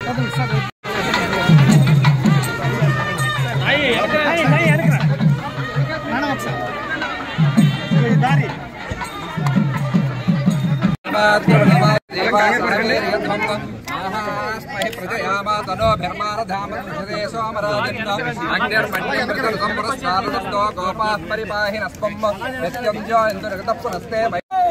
గోపా పరిపాహిన స్పమ్మ ప్రత్యంజోందురగతపునస్తే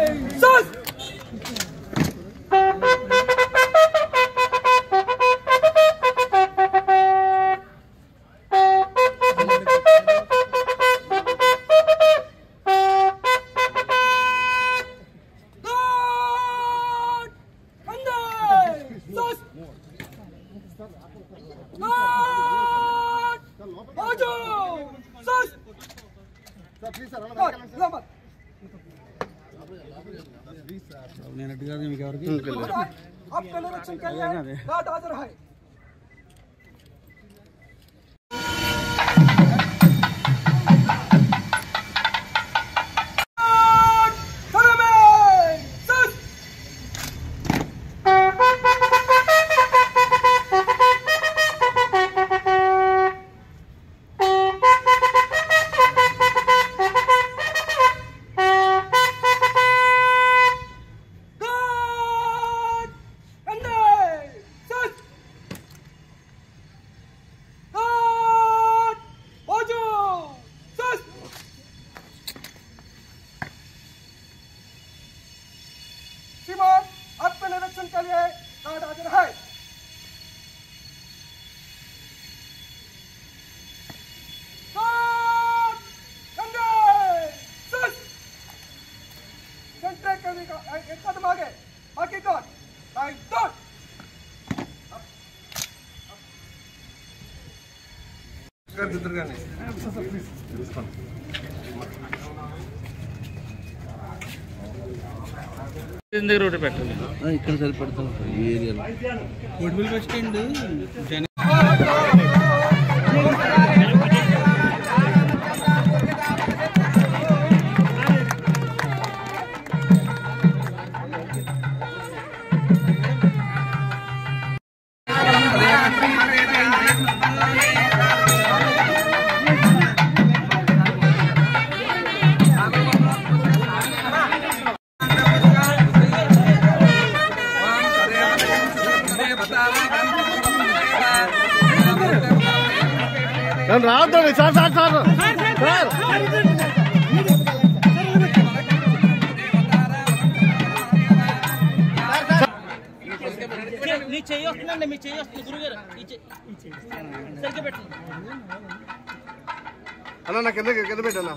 श्रीमान आपके निरीक्षण के लिए कार्ड हाजिर है कार्ड, कंधे, सस। सेंटर करने का एक एक कदम आगे बाकी कार्ड टाइम डन దగ్గర ఒకటి పెట్టాలి ఇక్కడ సరిపడతాం ఈ ఏరియాలో కొడుకులు బస్ స్టాండ్ జన రావద్దండి సార్ సార్ సార్ సార్ నీ చెయ్యి వస్తుందండి మీ చెయ్యి వస్తుంది గురుగారు ఈ చెయ్యి సరిగ్గా పెట్టండి అన్న నా కింద కింద పెట్టన్నా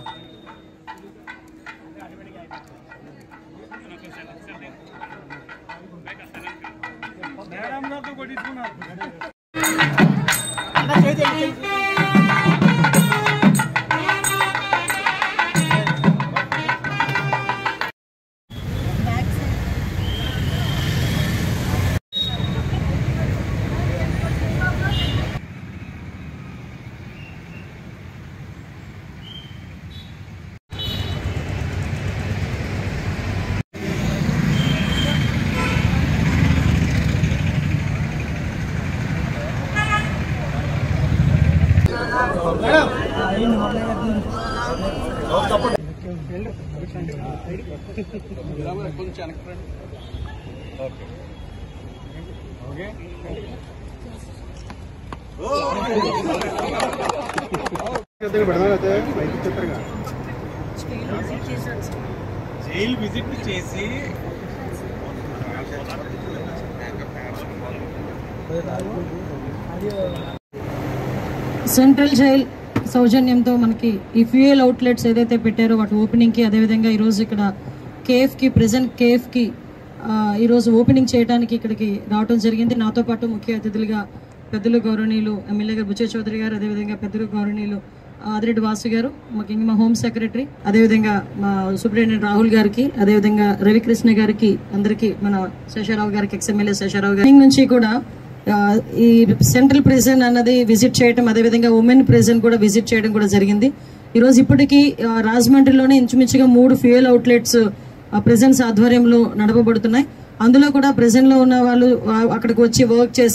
జైలు విజిట్ చేసి సెంట్రల్ జైల్ సౌజన్యంతో మనకి ఈ ఫ్యూయల్ అవుట్లెట్స్ ఏదైతే పెట్టారో వాటి ఓపెనింగ్కి అదేవిధంగా ఈరోజు ఇక్కడ కేఎఫ్కి ప్రెజెంట్ కేఎఫ్కి ఈరోజు ఓపెనింగ్ చేయడానికి ఇక్కడికి రావడం జరిగింది నాతో పాటు ముఖ్య అతిథులుగా పెద్దలు గౌరవనీయులు ఎమ్మెల్యే గారు బుచ్చే చౌదరి గారు అదేవిధంగా పెద్దలు గౌరవనీయులు ఆదిరెడ్డి వాసు గారు ముఖ్యంగా మా హోమ్ సెక్రటరీ అదేవిధంగా మా సూపరింటెండెంట్ రాహుల్ గారికి అదేవిధంగా రవికృష్ణ గారికి అందరికీ మన శేషారావు గారికి ఎక్స్ఎమ్మెల్యే శేషారావు గారి నుంచి కూడా ఆ, ఈ సెంట్రల్ ప్రిజన్ అన్నది విజిట్ చేయడం అదేవిధంగా ఉమెన్ ప్రిజన్ కూడా విజిట్ చేయడం కూడా జరిగింది ఈ రోజు ఇప్పటికీ ఆ, రాజమండ్రిలోనే ఇంచుమించుగా మూడు ఫ్యూయల్ అవుట్లెట్స్ ప్రెజెన్స్ ఆధ్వర్యంలో నడపబడుతున్నాయి అందులో కూడా ప్రెజెంట్ లో ఉన్న వాళ్ళు ఆ, అక్కడికి వచ్చి వర్క్ చేసి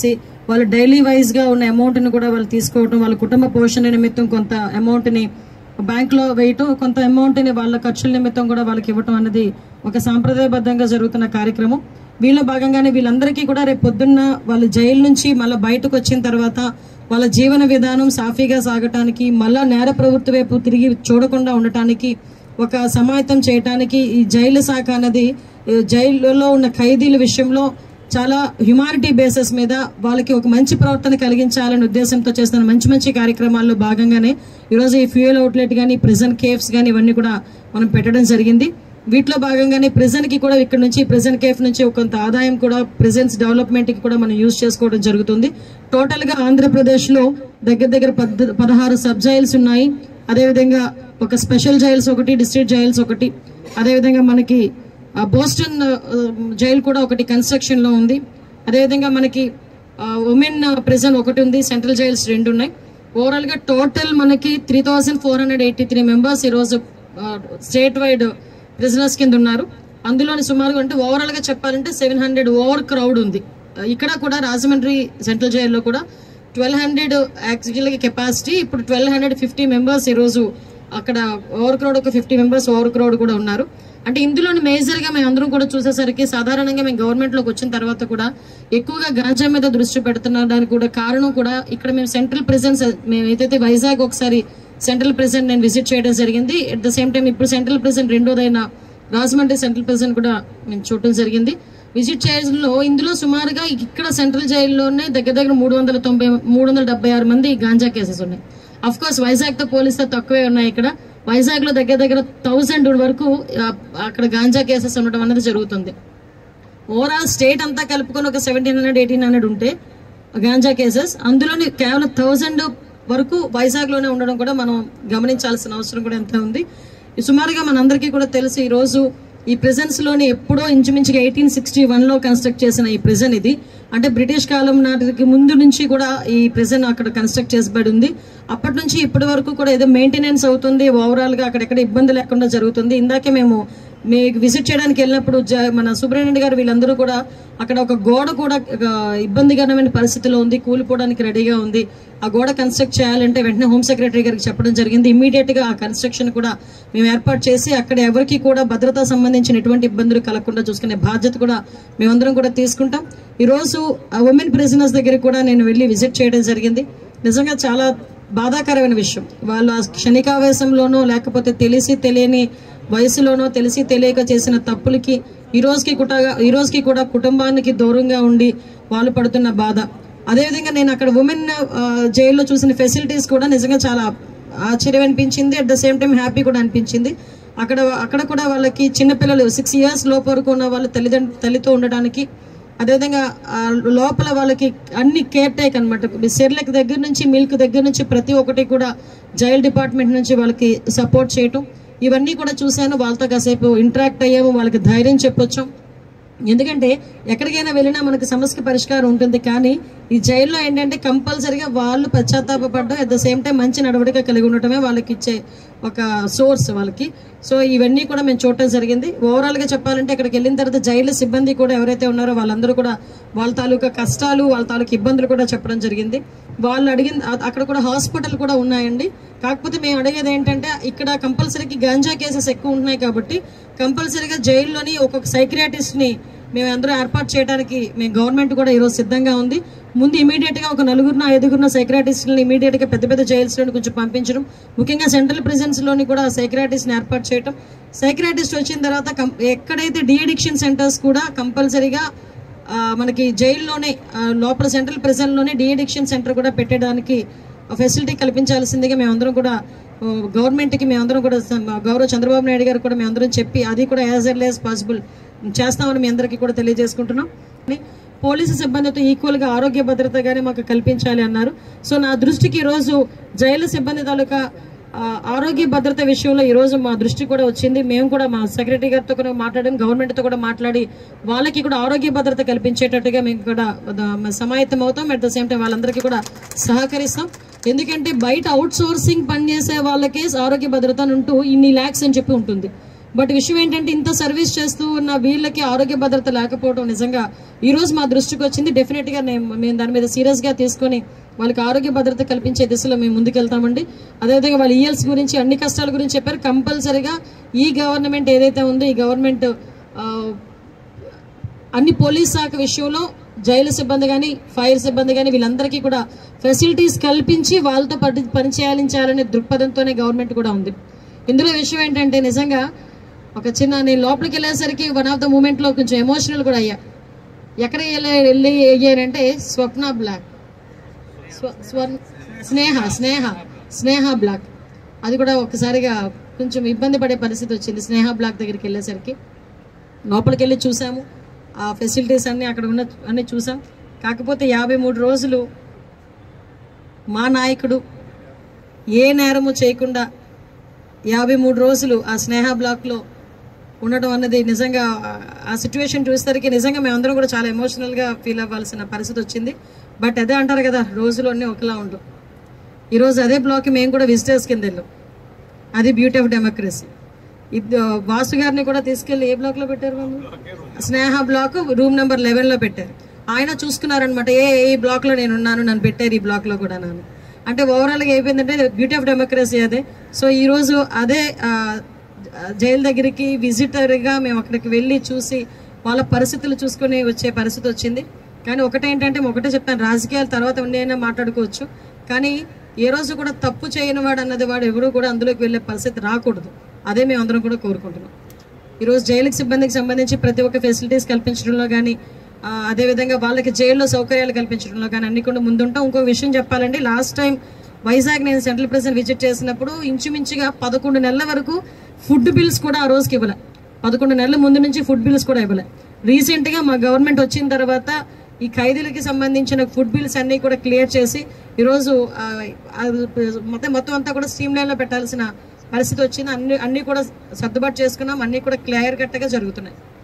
వాళ్ళు డైలీ వైజ్ గా ఉన్న అమౌంట్ ని కూడా వాళ్ళు తీసుకోవటం వాళ్ళ కుటుంబ పోషణ నిమిత్తం కొంత అమౌంట్ ని బ్యాంక్ లో వేయటం కొంత అమౌంట్ ని వాళ్ళ ఖర్చుల నిమిత్తం కూడా వాళ్ళకి ఇవ్వటం అన్నది ఒక సాంప్రదాయబద్ధంగా జరుగుతున్న కార్యక్రమం వీళ్ళ భాగంగానే వీళ్ళందరికీ కూడా రేపు పొద్దున్న వాళ్ళు జైలు నుంచి మళ్ళీ బయటకు వచ్చిన తర్వాత వాళ్ళ జీవన విధానం సాఫీగా సాగటానికి మళ్ళా నేర ప్రవృత్తి వైపు తిరిగి చూడకుండా ఉండటానికి ఒక సమాయత్తం చేయటానికి ఈ జైలు శాఖ అనేది ఈ జైలులో ఉన్న ఖైదీల విషయంలో చాలా హ్యుమానిటీ బేసిస్ మీద వాళ్ళకి ఒక మంచి ప్రవర్తన కలిగించాలనే ఉద్దేశంతో చేస్తున్న మంచి మంచి కార్యక్రమాల్లో భాగంగానే ఈరోజు ఈ ఫ్యూయల్ అవుట్లెట్ కానీ ప్రిజన్ కేఫ్స్ కానీ ఇవన్నీ కూడా మనం పెట్టడం జరిగింది వీటిలో భాగంగానే ప్రిజన్ కి కూడా ఇక్కడ నుంచి ప్రిజన్ కేఫ్ నుంచి కొంత ఆదాయం కూడా ప్రిజన్స్ డెవలప్మెంట్ కి కూడా మనం యూజ్ చేసుకోవడం జరుగుతుంది టోటల్ గా ఆంధ్రప్రదేశ్ లో దగ్గర దగ్గర పద్- పదహారు సబ్ జైల్స్ ఉన్నాయి అదేవిధంగా ఒక స్పెషల్ జైల్స్ ఒకటి డిస్ట్రిక్ట్ జైల్స్ ఒకటి అదేవిధంగా మనకి ఆ బోస్టన్ ఆ, జైలు కూడా ఒకటి కన్స్ట్రక్షన్ లో ఉంది అదేవిధంగా మనకి ఉమెన్ ప్రిజన్ ఒకటి ఉంది సెంట్రల్ జైల్స్ రెండు ఉన్నాయి ఓవరాల్ గా టోటల్ మనకి three thousand four hundred eighty three members ఈరోజు స్టేట్ వైడ్ ప్రిజనర్స్ కింద ఉన్నారు అందులోని సుమారుగా అంటే ఓవరాల్ గా చెప్పాలంటే సెవెన్ హండ్రెడ్ ఓవర్ క్రౌడ్ ఉంది ఆ, ఇక్కడ కూడా రాజమండ్రి సెంట్రల్ జైల్లో కూడా ట్వెల్వ్ హండ్రెడ్ యాక్చువల్గా కెపాసిటీ ఇప్పుడు ట్వెల్వ్ హండ్రెడ్ ఫిఫ్టీ మెంబర్స్ ఈరోజు అక్కడ ఓవర్ క్రౌడ్ ఒక ఫిఫ్టీ మెంబర్స్ ఓవర్ క్రౌడ్ కూడా ఉన్నారు అంటే ఇందులోని మేజర్ గా మేము అందరం కూడా చూసేసరికి సాధారణంగా మేము గవర్నమెంట్ లోకి వచ్చిన తర్వాత కూడా ఎక్కువగా గాంజా మీద దృష్టి పెడుతున్న దానికి కూడా కారణం కూడా ఇక్కడ మేము సెంట్రల్ ప్రెసెన్స్ మేము ఏదైతే వైజాగ్ ఒకసారి సెంట్రల్ ప్రెసెంట్ నేను విజిట్ చేయడం జరిగింది అట్ ద సేమ్ టైం ఇప్పుడు సెంట్రల్ ప్రెసెంట్ రెండోదైన రాజమండ్రి సెంట్రల్ ప్రెసెంట్ కూడా మేము చూడటం జరిగింది విజిట్ చేయడంలో ఇందులో సుమారుగా ఇక్కడ సెంట్రల్ జైల్లోనే దగ్గర దగ్గర మూడు వందల తొంభై మూడు వందల డెబ్బై ఆరు మంది గాంజా కేసెస్ ఉన్నాయి అఫ్ కోర్స్ వైజాగ్ తో పోలిస్తే తక్కువే ఉన్నాయి ఇక్కడ వైజాగ్ లో దగ్గర దగ్గర థౌసండ్ వరకు ఆ, అక్కడ గాంజా కేసెస్ ఉండడం అనేది జరుగుతుంది ఓవరాల్ స్టేట్ అంతా కలుపుకొని ఒక సెవెంటీన్ హండ్రెడ్ ఎయిటీన్ హండ్రెడ్ ఉంటే గాంజా కేసెస్ అందులోని కేవలం థౌజండ్ వరకు వైజాగ్ లోనే ఉండడం కూడా మనం గమనించాల్సిన అవసరం కూడా ఎంత ఉంది ఈ సుమారుగా మనందరికీ కూడా తెలుసు ఈ రోజు ఈ ప్రిజన్స్ లోని ఎప్పుడో ఇంచుమించుగా ఎయిటీన్ సిక్స్టీ వన్ లో కన్స్ట్రక్ట్ చేసిన ఈ ప్రిజన్ ఇది అంటే బ్రిటిష్ కాలం నాటికి ముందు నుంచి కూడా ఈ ప్రిజన్ అక్కడ కన్స్ట్రక్ట్ చేసబడి ఉంది అప్పటి నుంచి ఇప్పటి వరకు కూడా ఏదో మెయింటెనెన్స్ అవుతుంది ఓవరాల్ గా అక్కడెక్కడ ఇబ్బంది లేకుండా జరుగుతుంది ఇందాకే మేము మీకు విజిట్ చేయడానికి వెళ్ళినప్పుడు జ- మన సుబ్రహ్మణ్య గారు వీళ్ళందరూ కూడా అక్కడ ఒక గోడ కూడా ఆ, ఇబ్బందికరమైన పరిస్థితిలో ఉంది కూలిపోవడానికి రెడీగా ఉంది ఆ గోడ కన్స్ట్రక్ట్ చేయాలంటే వెంటనే హోమ్ సెక్రటరీ గారికి చెప్పడం జరిగింది ఇమీడియట్ గా ఆ కన్స్ట్రక్షన్ కూడా మేము ఏర్పాటు చేసి అక్కడ ఎవరికి కూడా భద్రతా సంబంధించిన ఎటువంటి ఇబ్బందులు కలగకుండా చూసుకునే బాధ్యత కూడా మేమందరం కూడా తీసుకుంటాం ఈ రోజు ఉమెన్ ప్రిజనర్స్ దగ్గర కూడా నేను వెళ్ళి విజిట్ చేయడం జరిగింది నిజంగా చాలా బాధాకరమైన విషయం వాళ్ళు ఆ క్షణికావేశంలోనో లేకపోతే తెలిసి తెలియని వయసులోనో తెలిసి తెలియక చేసిన తప్పులకి ఈ రోజుకి కూడా ఈ రోజుకి కూడా కుటుంబానికి దూరంగా ఉండి వాళ్ళు పడుతున్న బాధ అదేవిధంగా నేను అక్కడ ఉమెన్ జైల్లో చూసిన ఫెసిలిటీస్ కూడా నిజంగా చాలా ఆశ్చర్యం అనిపించింది at the same time happy కూడా అనిపించింది అక్కడ అక్కడ కూడా వాళ్ళకి చిన్నపిల్లలు సిక్స్ ఇయర్స్ లోపు వరకు ఉన్న వాళ్ళ తల్లిదండ్రులు తల్లితో ఉండడానికి అదేవిధంగా ఆ లోపల వాళ్ళకి అన్ని కేర్ టేక్ అనమాట సెర్లక్ దగ్గర నుంచి మిల్క్ దగ్గర నుంచి ప్రతి ఒక్కటి కూడా జైల్ డిపార్ట్మెంట్ నుంచి వాళ్ళకి సపోర్ట్ చేయటం ఇవన్నీ కూడా చూశాను వాళ్ళతో కాసేపు ఇంటరాక్ట్ అయ్యాము వాళ్ళకి ధైర్యం చెప్పొచ్చు ఎందుకంటే ఎక్కడికైనా వెళ్ళినా మనకి సమస్యకి పరిష్కారం ఉంటుంది కానీ ఈ జైల్లో ఏంటంటే కంపల్సరిగా వాళ్ళు పశ్చాత్తాపడడం అట్ ద సేమ్ టైం మంచి నడవడిక కలిగి ఉండటమే వాళ్ళకి ఇచ్చే ఒక సోర్స్ వాళ్ళకి సో ఇవన్నీ కూడా మేము చూడటం జరిగింది ఓవరాల్ గా చెప్పాలంటే అక్కడికి వెళ్ళిన తర్వాత జైలు సిబ్బంది కూడా ఎవరైతే ఉన్నారో వాళ్ళందరూ కూడా వాళ్ళ తాలూకా కష్టాలు వాళ్ళ తాలూకా ఇబ్బందులు కూడా చెప్పడం జరిగింది వాళ్ళు అడిగిన అ- అక్కడ కూడా హాస్పిటల్ కూడా ఉన్నాయండి కాకపోతే మేము అడిగేది ఏంటంటే ఇక్కడ కంపల్సరీకి గంజా కేసెస్ ఎక్కువ ఉంటున్నాయి కాబట్టి కంపల్సరీగా జైల్లోని ఒక్కొక్క సైక్రియాటిస్ట్ ని మేము అందరూ ఏర్పాటు చేయడానికి మేము గవర్నమెంట్ కూడా ఈరోజు సిద్ధంగా ఉంది ముందు ఇమీడియట్ గా ఒక నలుగురిన ఐదుగురిన సైక్రాటిస్ట్ని ఇమీడియట్ గా పెద్ద పెద్ద జైల్స్ లోని కొంచెం పంపించడం ముఖ్యంగా సెంట్రల్ ప్రిజన్స్ లోని కూడా సైక్రాటిస్ట్ ఏర్పాటు చేయడం సైక్రాటిస్ట్ వచ్చిన తర్వాత కం- ఎక్కడైతే డిఅడిక్షన్ సెంటర్స్ కూడా కంపల్సరీగా ఆ, మనకి జైల్లోనే ఆ, లోపల సెంట్రల్ ప్రిజన్ లోనే డిఅడిక్షన్ సెంటర్ కూడా పెట్టడానికి ఫెసిలిటీ కల్పించాల్సిందిగా మేమందరం కూడా గవర్నమెంట్ కి మేమందరం కూడా స- గౌరవ చంద్రబాబు నాయుడు గారు కూడా మేమందరం చెప్పి అది కూడా యాజ్ ఎర్లీ యాజ్ పాసిబుల్ చేస్తామని మీ అందరికీ కూడా తెలియజేసుకుంటున్నాం అని పోలీసు సిబ్బందితో ఈక్వల్ గా ఆరోగ్య భద్రత గానీ మాకు కల్పించాలి అన్నారు సో నా దృష్టికి ఈ రోజు జైలు సిబ్బంది తాలూకా ఆ, ఆరోగ్య భద్రత విషయంలో ఈ రోజు మా దృష్టి కూడా వచ్చింది మేము కూడా మా సెక్రటరీ గారితో కూడా మాట్లాడాం గవర్నమెంట్ తో కూడా మాట్లాడి వాళ్ళకి కూడా ఆరోగ్య భద్రత కల్పించేటట్టుగా మేము కూడా ద- సమాయత్తం అవుతాం అట్ ద సేమ్ టైం వాళ్ళందరికీ కూడా సహకరిస్తాం ఎందుకంటే బయట అవుట్ సోర్సింగ్ పనిచేసే వాళ్ళకే ఆరోగ్య భద్రత అని ఉంటూ ఇన్ని ల్యాక్స్ అని చెప్పి ఉంటుంది బట్ విషయం ఏంటంటే ఇంత సర్వీస్ చేస్తూ ఉన్న వీళ్ళకి ఆరోగ్య భద్రత లేకపోవడం నిజంగా ఈ రోజు మా దృష్టికి వచ్చింది డెఫినెట్ గా నేను మేము దాని మీద సీరియస్ గా తీసుకొని వాళ్ళకి ఆరోగ్య భద్రత కల్పించే దిశలో మేము ముందుకెళ్తామండి అదేవిధంగా వాళ్ళ ఈఎల్స్ గురించి అన్ని కష్టాల గురించి చెప్పారు కంపల్సరిగా ఈ గవర్నమెంట్ ఏదైతే ఉందో ఈ గవర్నమెంట్ అన్ని పోలీస్ శాఖ విషయంలో జైలు సిబ్బంది కానీ ఫైర్ సిబ్బంది కానీ వీళ్ళందరికీ కూడా ఫెసిలిటీస్ కల్పించి వాళ్ళతో పని పనిచేయాలించాలనే దృక్పథంతోనే గవర్నమెంట్ కూడా ఉంది ఇందులో విషయం ఏంటంటే నిజంగా ఒక చిన్న నేను లోపలికి వెళ్ళేసరికి వన్ ఆఫ్ ద మూమెంట్లో కొంచెం ఎమోషనల్ కూడా అయ్యా ఎక్కడ వెళ్ళి వెళ్ళి అయ్యానంటే స్వప్న బ్లాక్ స్వ స్వర్- స్నేహ స్నేహ స్నేహ బ్లాక్ అది కూడా ఒకసారిగా కొంచెం ఇబ్బంది పడే పరిస్థితి వచ్చింది స్నేహ బ్లాక్ దగ్గరికి వెళ్ళేసరికి లోపలికి వెళ్ళి చూసాము ఆ ఫెసిలిటీస్ అన్నీ అక్కడ ఉన్న అన్నీ చూసాం కాకపోతే యాభై మూడు రోజులు మా నాయకుడు ఏ నేరము చేయకుండా యాభై మూడు రోజులు ఆ స్నేహ బ్లాక్లో ఉండడం అన్నది నిజంగా ఆ- ఆ సిచ్యువేషన్ చూసేసరికి నిజంగా మేమందరం కూడా చాలా ఎమోషనల్గా ఫీల్ అవ్వాల్సిన పరిస్థితి వచ్చింది బట్ అదే అంటారు కదా రోజులు అన్నీ ఒకలా ఉండవు ఈరోజు అదే బ్లాక్కి మేము కూడా విజిటర్స్ కింద వెళ్ళాం అది బ్యూటీ ఆఫ్ డెమోక్రసీ ఇది వాసు గారిని కూడా తీసుకెళ్లి ఏ బ్లాక్ లో పెట్టారు వాళ్ళు Sneha block room number eleven లో పెట్టారు ఆయన చూసుకున్నారనమాట ఏ ఏ బ్లాక్ లో నేను ఉన్నాను నన్ను పెట్టారు ఈ బ్లాక్ లో కూడా నన్ను అంటే ఓవరాల్ గా అయిపోయిందంటే బ్యూటీ ఆఫ్ డెమోక్రసీ అదే సో ఈ రోజు అదే ఆ, జైలు దగ్గరికి విజిటర్ గా మేము అక్కడికి వెళ్ళి చూసి వాళ్ళ పరిస్థితులు చూసుకుని వచ్చే పరిస్థితి వచ్చింది కానీ ఒకటేంటంటే ఒకటే చెప్పాను రాజకీయాల తర్వాత ఉండేనా మాట్లాడుకోవచ్చు కానీ ఏ రోజు కూడా తప్పు చేయని వాడు అన్నది వాడు ఎవరు కూడా అందులోకి వెళ్ళే పరిస్థితి రాకూడదు అదే మేము అందరం కూడా కోరుకుంటున్నాం ఈరోజు జైలుకి సిబ్బందికి సంబంధించి ప్రతి ఒక్క ఫెసిలిటీస్ కల్పించడంలో కానీ అదేవిధంగా వాళ్ళకి జైల్లో సౌకర్యాలు కల్పించడంలో కానీ అన్ని కూడా ముందుంటాం ఇంకో విషయం చెప్పాలండి లాస్ట్ టైం వైజాగ్ నేను సెంట్రల్ ప్రెసిడెంట్ విజిట్ చేసినప్పుడు ఇంచుమించుగా పదకొండు నెలల వరకు ఫుడ్ బిల్స్ కూడా ఆ రోజుకి ఇవ్వలే పదకొండు నెలల ముందు నుంచి ఫుడ్ బిల్స్ కూడా ఇవ్వలే రీసెంట్ గా మా గవర్నమెంట్ వచ్చిన తర్వాత ఈ ఖైదీలకి సంబంధించిన ఫుడ్ బిల్స్ అన్ని కూడా క్లియర్ చేసి ఈరోజు ఆ, ఆ, మొత్తం మొత్తం అంతా కూడా స్ట్రీమ్ లైన్ లో పెట్టాల్సిన పరిస్థితి వచ్చింది అన్ని అన్ని కూడా సర్దుబాటు చేసుకున్నాం అన్ని కూడా క్లియర్ కట్ గా జరుగుతున్నాయి